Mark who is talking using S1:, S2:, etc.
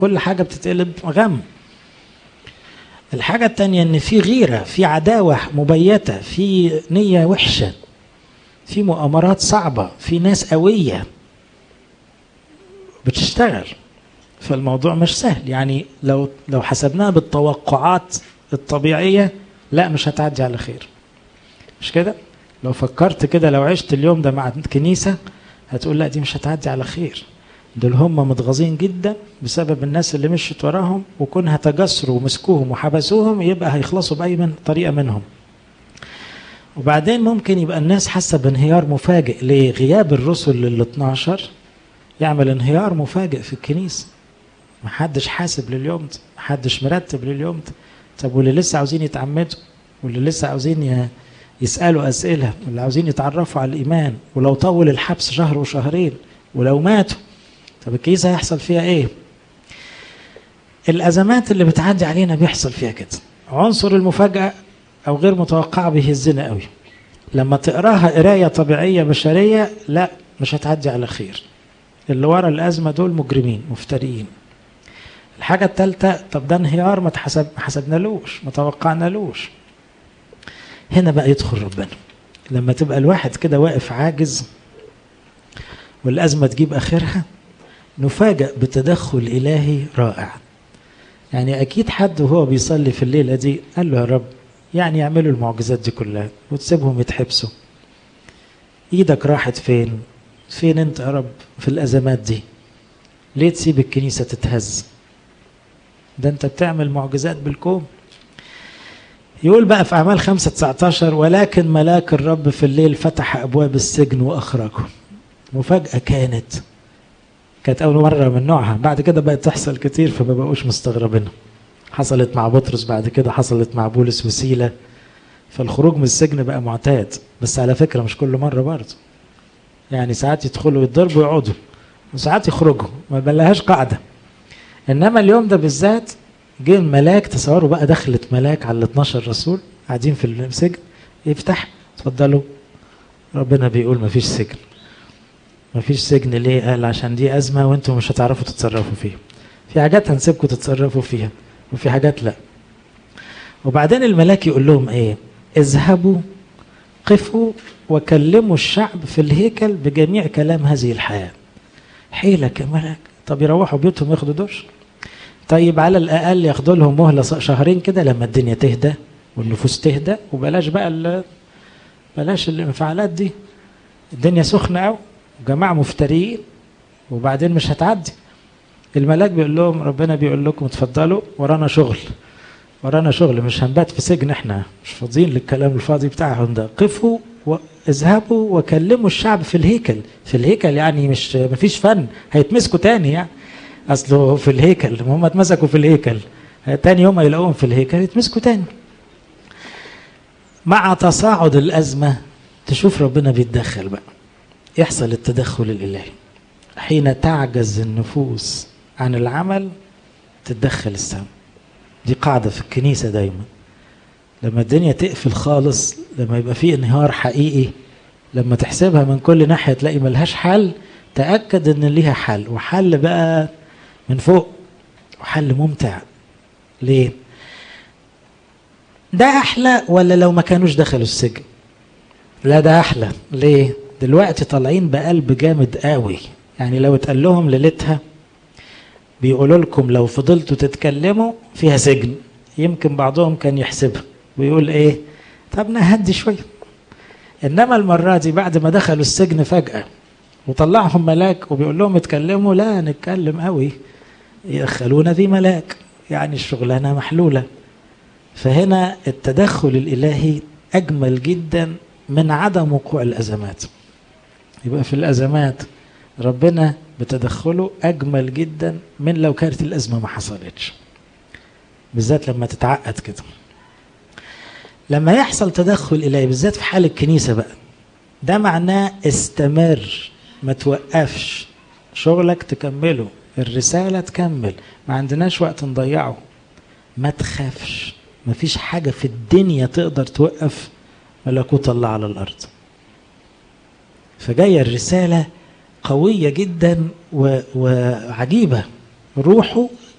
S1: كل حاجة بتتقلب غم الحاجة التانية ان في غيرة في عداوة مبيتة في نية وحشة في مؤامرات صعبة في ناس قوية بتشتغل فالموضوع مش سهل يعني لو لو حسبناها بالتوقعات الطبيعية لا مش هتعدي على خير مش كده لو فكرت كده لو عشت اليوم ده مع الكنيسة هتقول لا دي مش هتعدي على خير دول هم متغاظين جدا بسبب الناس اللي مشيت وراهم وكونها تجسروا ومسكوهم وحبسوهم يبقى هيخلصوا بأي من طريقة منهم وبعدين ممكن يبقى الناس حاسة بانهيار مفاجئ لغياب الرسل لل 12 يعمل انهيار مفاجئ في الكنيسة محدش حاسب لليوم ده محدش مرتب لليوم ده طب واللي لسه عاوزين يتعمدوا واللي لسه عاوزين يسألوا أسئلة واللي عاوزين يتعرفوا على الإيمان ولو طول الحبس شهر وشهرين ولو ماتوا طب الكنيسة هيحصل فيها إيه؟ الأزمات اللي بتعدي علينا بيحصل فيها كده عنصر المفاجأة أو غير متوقعة بيهزنا قوي لما تقراها قراية طبيعية بشرية لا مش هتعدي على خير اللي ورا الأزمة دول مجرمين مفتريين الحاجة الثالثة طب ده انهيار ما تحسب ما حسبنالوش ما توقعنالوش هنا بقى يدخل ربنا لما تبقى الواحد كده واقف عاجز والأزمة تجيب آخرها نفاجأ بتدخل إلهي رائع يعني أكيد حد وهو بيصلي في الليلة دي قال له يا رب يعني يعملوا المعجزات دي كلها وتسيبهم يتحبسوا إيدك راحت فين فين أنت يا رب في الأزمات دي ليه تسيب الكنيسة تتهز ده أنت بتعمل معجزات بالكون يقول بقى في أعمال 5 19 ولكن ملاك الرب في الليل فتح أبواب السجن وأخرجه مفاجأة كانت كانت أول مرة من نوعها بعد كده بقت تحصل كتير فما بقوش مستغربينها حصلت مع بطرس بعد كده حصلت مع بولس وسيلة فالخروج من السجن بقى معتاد بس على فكرة مش كل مرة برضه يعني ساعات يدخلوا يتضربوا ويقعدوا وساعات يخرجوا ما بلهاش قاعدة إنما اليوم ده بالذات جه الملاك تصوروا بقى دخلت ملاك على ال 12 رسول قاعدين في السجن يفتح اتفضلوا ربنا بيقول ما فيش سجن ما فيش سجن ليه قال عشان دي أزمة وانتم مش هتعرفوا تتصرفوا فيها في حاجات هنسيبكم تتصرفوا فيها وفي حاجات لا وبعدين الملاك يقول لهم ايه اذهبوا قفوا وكلموا الشعب في الهيكل بجميع كلام هذه الحياة حيلة كملك طب يروحوا بيوتهم ياخدوا دش طيب على الأقل ياخدوا لهم مهلة شهرين كده لما الدنيا تهدى والنفوس تهدى وبلاش بقى بلاش الانفعالات دي الدنيا سخنة قوي جماعة مفتريين وبعدين مش هتعدي الملاك بيقول لهم ربنا بيقول لكم اتفضلوا ورانا شغل ورانا شغل مش هنبات في سجن احنا مش فاضيين للكلام الفاضي بتاعهم ده قفوا واذهبوا وكلموا الشعب في الهيكل في الهيكل يعني مش مفيش فن هيتمسكوا تاني يعني اصله في الهيكل هم اتمسكوا في الهيكل تاني يوم يلاقوهم في الهيكل يتمسكوا تاني مع تصاعد الازمه تشوف ربنا بيتدخل بقى يحصل التدخل الالهي حين تعجز النفوس عن العمل تتدخل السماء دي قاعدة في الكنيسة دايما لما الدنيا تقفل خالص لما يبقى فيه انهيار حقيقي لما تحسبها من كل ناحية تلاقي ملهاش حل تأكد ان ليها حل وحل بقى من فوق وحل ممتع ليه ده احلى ولا لو ما كانوش دخلوا السجن لا ده احلى ليه دلوقتي طالعين بقلب جامد قوي يعني لو اتقال لهم ليلتها بيقولوا لكم لو فضلتوا تتكلموا فيها سجن يمكن بعضهم كان يحسبها ويقول ايه طب نهدي شويه انما المره دي بعد ما دخلوا السجن فجاه وطلعهم ملاك وبيقول لهم اتكلموا لا نتكلم قوي يدخلونا في ملاك يعني الشغلانه محلوله فهنا التدخل الالهي اجمل جدا من عدم وقوع الازمات يبقى في الازمات ربنا بتدخله اجمل جدا من لو كانت الازمه ما حصلتش بالذات لما تتعقد كده لما يحصل تدخل الهي بالذات في حال الكنيسه بقى ده معناه استمر ما توقفش شغلك تكمله الرساله تكمل ما عندناش وقت نضيعه ما تخافش ما فيش حاجه في الدنيا تقدر توقف ملكوت الله على الارض فجايه الرساله قوية جدا وعجيبة روحوا